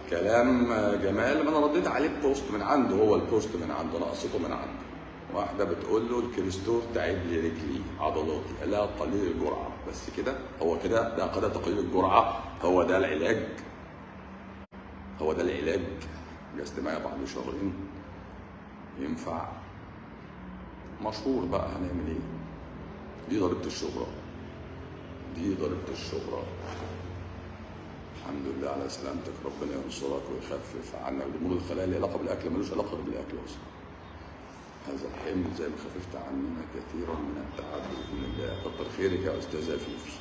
كلام جمال ما انا رديت عليه بوست من عنده هو البوست من عنده انا قصته من عنده واحده بتقول له الكريستور تعب لي رجلي عضلاتي قال لها قليل الجرعه بس كده هو كده ده قد تقليل الجرعه هو ده العلاج هو ده العلاج جلست معايا بعد شهرين ينفع مشهور بقى هنعمل ايه دي ضريبه الشهره دي ضريبه الشهره الحمد لله على سلامتك ربنا ينصرك ويخفف عنا الامور الخلايا اللي علاقه بالاكل ملوش علاقه بالاكل اصلا هذا الحمل زي ما خففت عننا كثيرا من التعب باذن الله كتر خيرك يا استاذه فيفي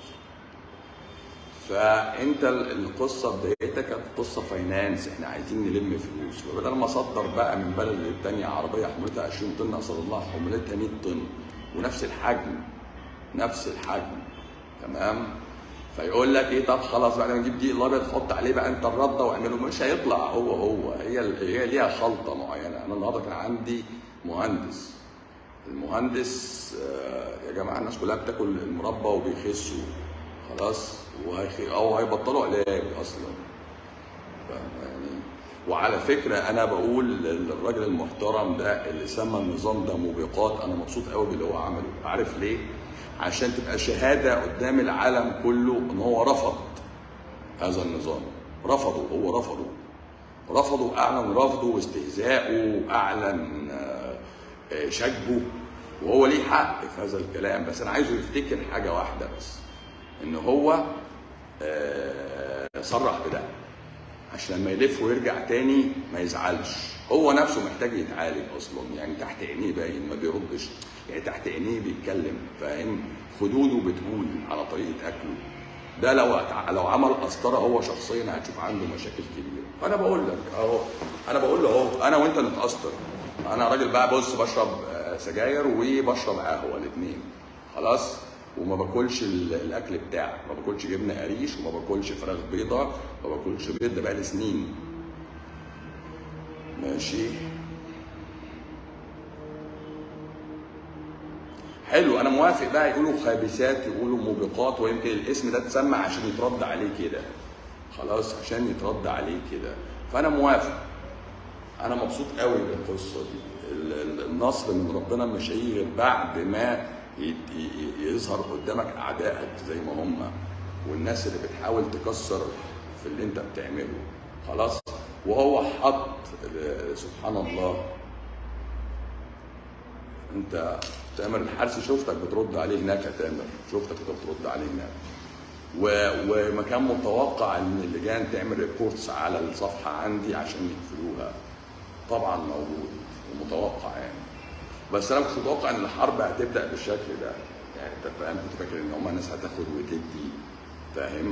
فانت ال- القصه بدايتها كانت قصه فاينانس احنا عايزين نلم فلوس فبدل ما اصدر بقى من بلد للتانيه عربيه حمولتها 20 طن اصل الله حمولتها 100 طن ونفس الحجم نفس الحجم تمام فيقول لك ايه طب خلاص بعد ما نجيب دي الابيض حط عليه بقى انت الرده واعمله مش هيطلع هو هو هي هي ليها خلطه معينه انا النهارده كان عندي مهندس المهندس آه، يا جماعه الناس كلها بتاكل المربى وبيخسوا خلاص وهيخ- او هيبطلوا علاج اصلا فاهم يعني وعلى فكره انا بقول للراجل المحترم ده اللي سمى النظام ده موبقات انا مبسوط قوي باللي هو عمله عارف ليه؟ عشان تبقى شهاده قدام العالم كله ان هو رفض هذا النظام رفضه هو رفضه رفضه اعلن رفضه واستهزائه واعلن آه، آه، شجبه وهو ليه حق في هذا الكلام بس انا عايزه يفتكر حاجه واحده بس ان هو آه، صرح بده عشان لما يلف ويرجع تاني ما يزعلش هو نفسه محتاج يتعالج اصلا يعني تحت عينيه باين ما بيردش يعني تحت عينيه بيتكلم فاهم خدوده بتقول على طريقه اكله ده لو لو عمل قسطره هو شخصيا هتشوف عنده مشاكل كبيره فانا بقول لك اهو انا بقول له اهو انا وانت نتقسطر انا راجل بقى بص بشرب آه، سجاير وبشرب قهوه الاثنين خلاص وما باكلش ال- الاكل بتاعك ما باكلش جبنه قريش وما باكلش فراخ بيضه ما باكلش بيض ده بقالي سنين ماشي حلو انا موافق بقى يقولوا خابسات يقولوا موبقات ويمكن الاسم ده اتسمى عشان يترد عليه كده خلاص عشان يترد عليه كده فانا موافق انا مبسوط قوي بالقصه دي ال- ال- النصر من ربنا مش هيجي غير بعد ما ي- ي- يظهر قدامك اعدائك زي ما هم والناس اللي بتحاول تكسر في اللي انت بتعمله خلاص وهو حط ال- سبحان الله انت تامر الحرسي شفتك بترد عليه هناك يا تامر شفتك انت بترد عليه هناك و... وما كان متوقع ان اللجان تعمل ريبورتس على الصفحه عندي عشان يقفلوها طبعا موجود ومتوقع يعني بس انا مش متوقع ان الحرب هتبدا بالشكل ده يعني انت فاهم كنت فاكر ان هم الناس هتاخد وتدي فاهم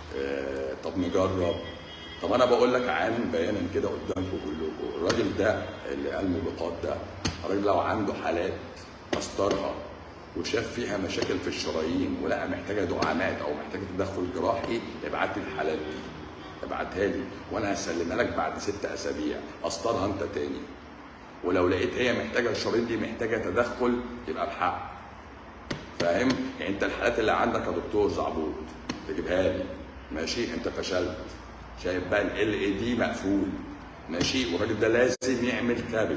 آه طب نجرب طب انا بقول لك عن بيانا كده قدامكم كلكم الراجل ده اللي قال موبقات ده الراجل لو عنده حالات مسطرها وشاف فيها مشاكل في الشرايين ولقى محتاجه دعامات او محتاجه تدخل جراحي ابعت لي الحالات دي ابعتها لي وانا هسلمها لك بعد ست اسابيع اسطرها انت تاني ولو لقيت هي محتاجه الشرايين دي محتاجه تدخل يبقى بحق فاهم يعني انت الحالات اللي عندك يا دكتور زعبوط تجيبها لي ماشي انت فشلت شايف بقى ال اي دي مقفول ماشي والراجل ده لازم يعمل كابج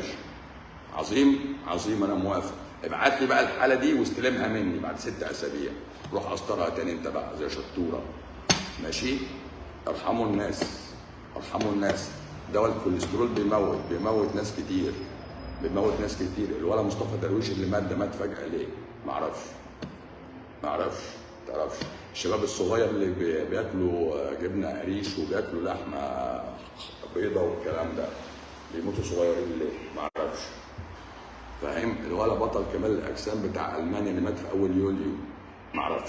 عظيم عظيم انا موافق ابعت لي بقى الحاله دي واستلمها مني بعد ست اسابيع روح اسطرها تاني انت بقى زي شطوره ماشي ارحموا الناس ارحموا الناس دواء الكوليسترول بيموت بيموت ناس كتير بيموت ناس كتير الولا مصطفى درويش اللي مات ده مات فجاه ليه؟ معرفش معرفش تعرفش الشباب الصغير اللي بي- بياكلوا جبنه قريش وبياكلوا لحمه بيضه والكلام ده بيموتوا صغيرين ليه؟ معرفش فاهم الولا بطل كمال الاجسام بتاع المانيا اللي مات في اول يوليو معرفش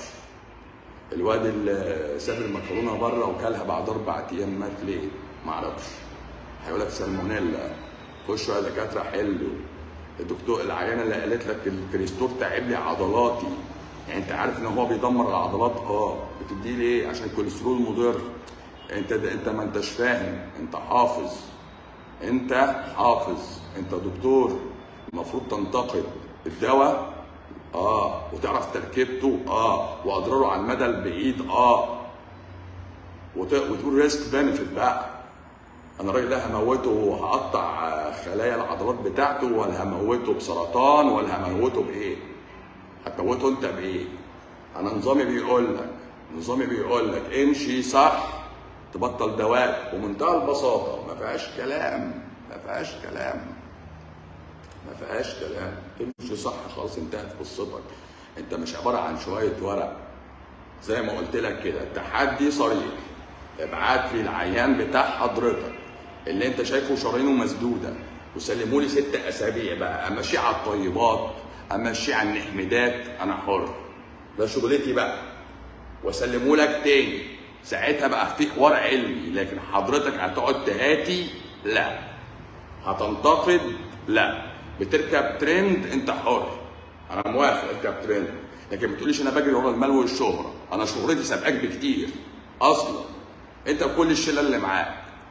الواد اللي ساب المكرونه بره وكلها بعد اربع ايام مات ليه؟ معرفش هيقول لك سالمونيلا خشوا يا دكاتره حلوا الدكتور العيانه اللي قالت لك الكريستور تعب لي عضلاتي يعني انت عارف ان هو بيدمر العضلات اه بتديه ليه؟ عشان الكوليسترول مضر انت انت ما انتش فاهم انت حافظ انت حافظ انت دكتور المفروض تنتقد الدواء اه وتعرف تركيبته اه واضراره على المدى البعيد اه وت- وتقول ريسك بنفيت بقى انا الراجل ده هموته وهقطع خلايا العضلات بتاعته ولا هموته بسرطان ولا هموته بايه هتموته انت بايه انا نظامي بيقول لك نظامي بيقول لك امشي صح تبطل دواء ومنتهى البساطه ما فيهاش كلام ما فيهاش كلام ما فيهاش كلام تمشي صح خلاص انتهت قصتك انت مش عباره عن شويه ورق زي ما قلت لك كده تحدي صريح ابعت لي العيان بتاع حضرتك اللي انت شايفه شرايينه مسدوده وسلموا لي ست اسابيع بقى امشيه على الطيبات امشيه على النحمدات انا حر ده شغلتي بقى واسلمه لك تاني ساعتها بقى في حوار علمي لكن حضرتك هتقعد تهاتي لا هتنتقد لا بتركب ترند انت حر انا موافق اركب ترند لكن ما تقوليش انا بجري ورا المال والشهره انا شهرتي سابقاك بكتير اصلا انت وكل الشله اللي معاك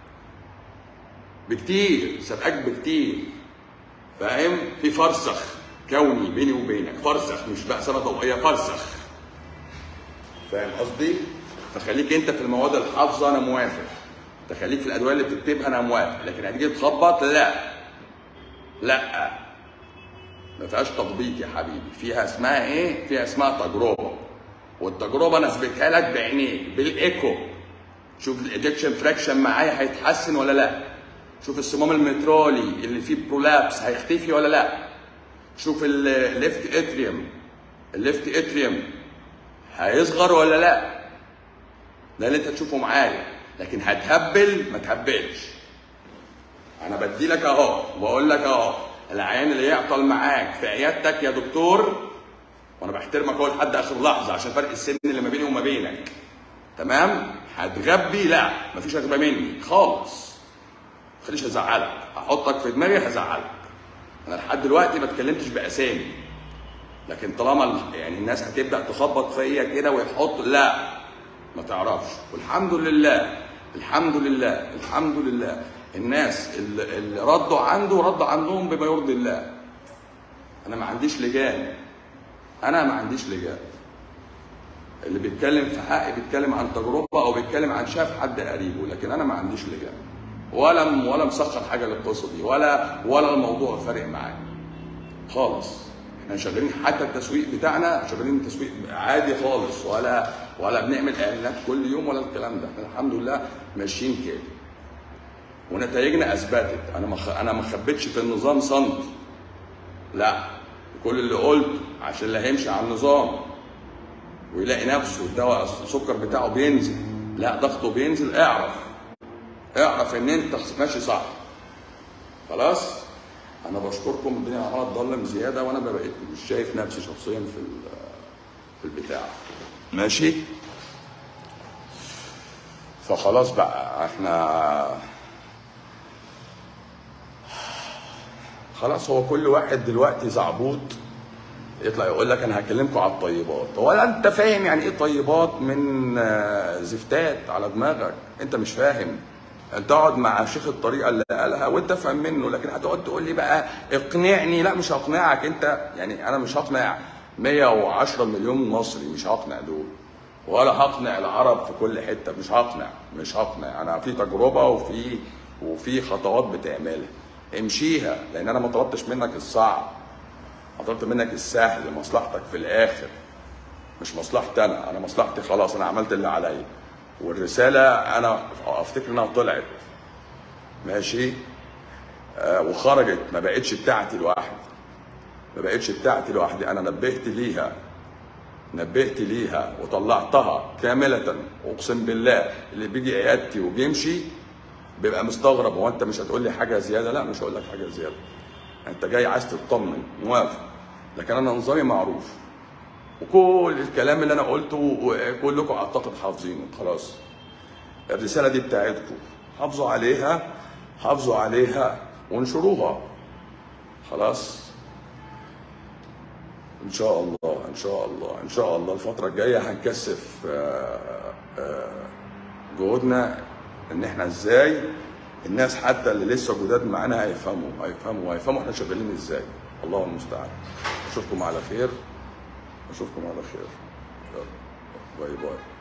بكتير سابقاك بكتير فاهم في فرسخ كوني بيني وبينك فرسخ مش بقى سنه ضوئيه فرسخ فاهم قصدي فخليك انت في المواد الحافظه انا موافق تخليك في الادويه اللي بتكتبها انا موافق لكن هتيجي تخبط لا لا ما فيهاش تطبيق يا حبيبي فيها اسمها ايه فيها اسمها تجربه والتجربه انا اثبتها لك بعينيك بالايكو شوف الايجكشن فراكشن معايا هيتحسن ولا لا شوف الصمام المترالي اللي فيه برولابس هيختفي ولا لا شوف الليفت اتريوم الليفت اتريوم هيصغر ولا لا ده اللي انت تشوفه معايا لكن هتهبل ما تهبلش انا بدي لك اهو وبقول لك اهو العيان اللي يعطل معاك في عيادتك يا دكتور وانا بحترمك اهو لحد اخر لحظه عشان فرق السن اللي ما بيني وما بينك تمام هتغبي لا مفيش اغبى مني خالص ما تخليش ازعلك هحطك في دماغي هزعلك انا لحد دلوقتي ما اتكلمتش باسامي لكن طالما ال- يعني الناس هتبدا تخبط فيا كده ويحط لا ما تعرفش والحمد لله الحمد لله الحمد لله الناس اللي, اللي ردوا عنده ردوا عندهم بما يرضي الله انا ما عنديش لجان انا ما عنديش لجان اللي بيتكلم في حقي بيتكلم عن تجربه او بيتكلم عن شاف حد قريبه لكن انا ما عنديش لجان ولا ولا مسخر حاجه للقصه دي ولا ولا الموضوع فارق معايا خالص احنا شغالين حتى التسويق بتاعنا شغالين تسويق عادي خالص ولا ولا بنعمل اعلانات كل يوم ولا الكلام ده احنا الحمد لله ماشيين كده ونتائجنا اثبتت انا ما خ- انا ما خبيتش في النظام سنتي لا كل اللي قلته عشان اللي هيمشي على النظام ويلاقي نفسه الدواء السكر بتاعه بينزل لا ضغطه بينزل اعرف اعرف ان انت ماشي صح خلاص انا بشكركم الدنيا عماله تضلم زياده وانا ما بقيت مش شايف نفسي شخصيا في ال- في البتاع ماشي فخلاص بقى احنا خلاص هو كل واحد دلوقتي زعبوط يطلع يقول لك انا هكلمكم على الطيبات ولا انت فاهم يعني ايه طيبات من آه، زفتات على دماغك انت مش فاهم انت اقعد مع شيخ الطريقه اللي قالها وانت افهم منه لكن هتقعد تقول لي بقى اقنعني لا مش هقنعك انت يعني انا مش هقنع 110 مليون مصري مش هقنع دول ولا هقنع العرب في كل حته مش هقنع مش هقنع انا في تجربه وفي وفي خطوات بتعملها امشيها لان انا ما طلبتش منك الصعب طلبت منك السهل مصلحتك في الاخر مش مصلحتي انا انا مصلحتي خلاص انا عملت اللي عليا والرساله انا افتكر انها طلعت ماشي آه وخرجت ما بقتش بتاعتي لوحدي ما بقتش بتاعتي لوحدي انا نبهت ليها نبهت ليها وطلعتها كاملة اقسم بالله اللي بيجي عيادتي وبيمشي بيبقى مستغرب هو انت مش هتقول لي حاجه زياده لا مش هقول لك حاجه زياده انت جاي عايز تطمن موافق لكن انا نظامي معروف وكل الكلام اللي انا قلته وكلكم اعتقد حافظينه خلاص الرساله دي بتاعتكم حافظوا عليها حافظوا عليها وانشروها خلاص ان شاء الله ان شاء الله ان شاء الله الفتره الجايه هنكثف آه، آه، جهودنا ان احنا ازاي الناس حتى اللي لسه جداد معانا هيفهموا هيفهموا هيفهموا احنا شغالين ازاي الله المستعان اشوفكم على خير اشوفكم على خير يلا باي باي